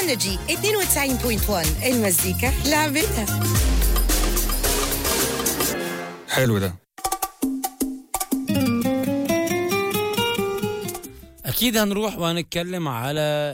انرجي 92.1 المزيكا لعبتها حلو ده اكيد هنروح وهنتكلم على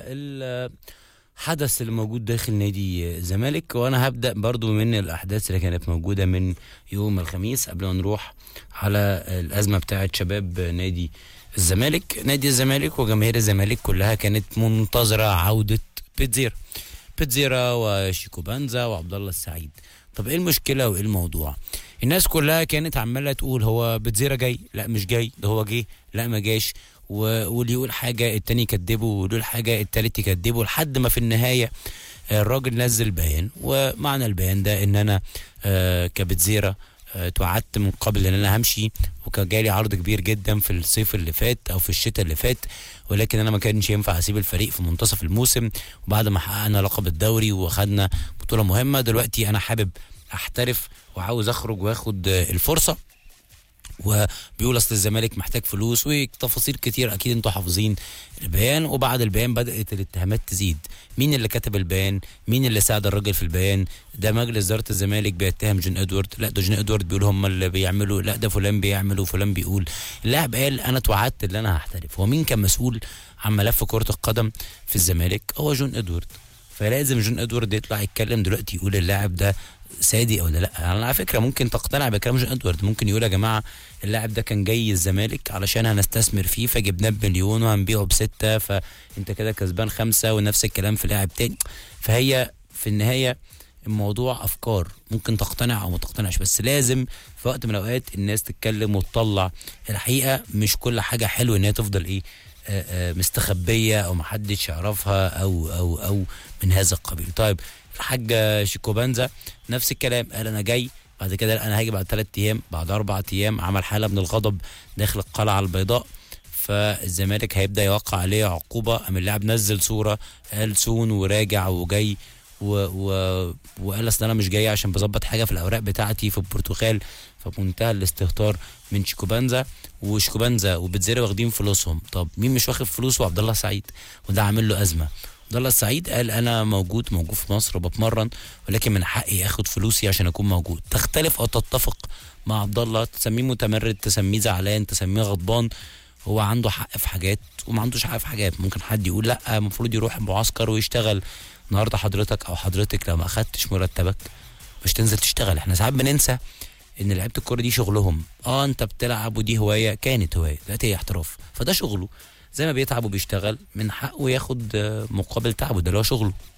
الحدث اللي موجود داخل نادي الزمالك وانا هبدا برضو من الاحداث اللي كانت موجوده من يوم الخميس قبل ما نروح على الازمه بتاعه شباب نادي الزمالك نادي الزمالك وجماهير الزمالك كلها كانت منتظره عوده بيتزيرا بيتزيرا وشيكو بانزا وعبد الله السعيد طب ايه المشكله وايه الموضوع الناس كلها كانت عماله تقول هو بيتزيرا جاي لا مش جاي ده هو جه لا ما جاش و- واللي يقول حاجه التاني يكذبه واللي يقول حاجه التالت يكذبه لحد ما في النهايه الراجل نزل بيان ومعنى البيان ده ان انا آه، كبتزيرا آه، اتوعدت من قبل ان انا همشي وكان جالي عرض كبير جدا في الصيف اللي فات او في الشتاء اللي فات ولكن انا ما كانش ينفع اسيب الفريق في منتصف الموسم وبعد ما حققنا لقب الدوري واخدنا بطوله مهمه دلوقتي انا حابب احترف وعاوز اخرج واخد آه، الفرصه وبيقول اصل الزمالك محتاج فلوس وتفاصيل كتير اكيد انتوا حافظين البيان وبعد البيان بدات الاتهامات تزيد مين اللي كتب البيان مين اللي ساعد الراجل في البيان ده مجلس اداره الزمالك بيتهم جون ادوارد لا ده جون ادوارد بيقول هم اللي بيعملوا لا ده فلان بيعمل وفلان بيقول اللاعب قال انا اتوعدت ان انا هحترف هو مين كان مسؤول عن ملف كره القدم في الزمالك هو جون ادوارد فلازم جون ادوارد يطلع يتكلم دلوقتي يقول اللاعب ده صادق ولا لا يعني على فكره ممكن تقتنع بكلام جون ادوارد ممكن يقول يا جماعه اللاعب ده كان جاي الزمالك علشان هنستثمر فيه فجبناه بمليون وهنبيعه بسته فانت كده كسبان خمسه ونفس الكلام في لاعب تاني فهي في النهايه الموضوع افكار ممكن تقتنع او ما تقتنعش بس لازم في وقت من الاوقات الناس تتكلم وتطلع الحقيقه مش كل حاجه حلو ان هي تفضل ايه آه، آه، مستخبيه او محدش يعرفها او او او من هذا القبيل طيب الحاج شيكو بانزا نفس الكلام قال انا جاي بعد كده لا انا هاجي بعد ثلاث ايام بعد اربع ايام عمل حاله من الغضب داخل القلعه البيضاء فالزمالك هيبدا يوقع عليه عقوبه قام اللاعب نزل صوره قال سون وراجع وجاي و و وقال اصل انا مش جاي عشان بظبط حاجه في الاوراق بتاعتي في البرتغال فمنتهى الاستهتار من شيكوبانزا وشيكوبانزا وبتزيري واخدين فلوسهم طب مين مش واخد فلوسه عبد الله السعيد وده عامل له ازمه عبد الله السعيد قال انا موجود موجود في مصر وبتمرن ولكن من حقي اخد فلوسي عشان اكون موجود تختلف او تتفق مع عبد الله تسميه متمرد تسميه زعلان تسميه غضبان هو عنده حق في حاجات وما عندوش حق في حاجات ممكن حد يقول لا المفروض يروح المعسكر ويشتغل النهارده حضرتك او حضرتك لو ما اخدتش مرتبك مش تنزل تشتغل احنا ساعات بننسى ان لعيبه الكوره دي شغلهم اه انت بتلعب ودي هوايه كانت هوايه دلوقتي هي احتراف فده شغله زي ما بيتعب وبيشتغل من حقه ياخد آه، مقابل تعبه ده اللي هو شغله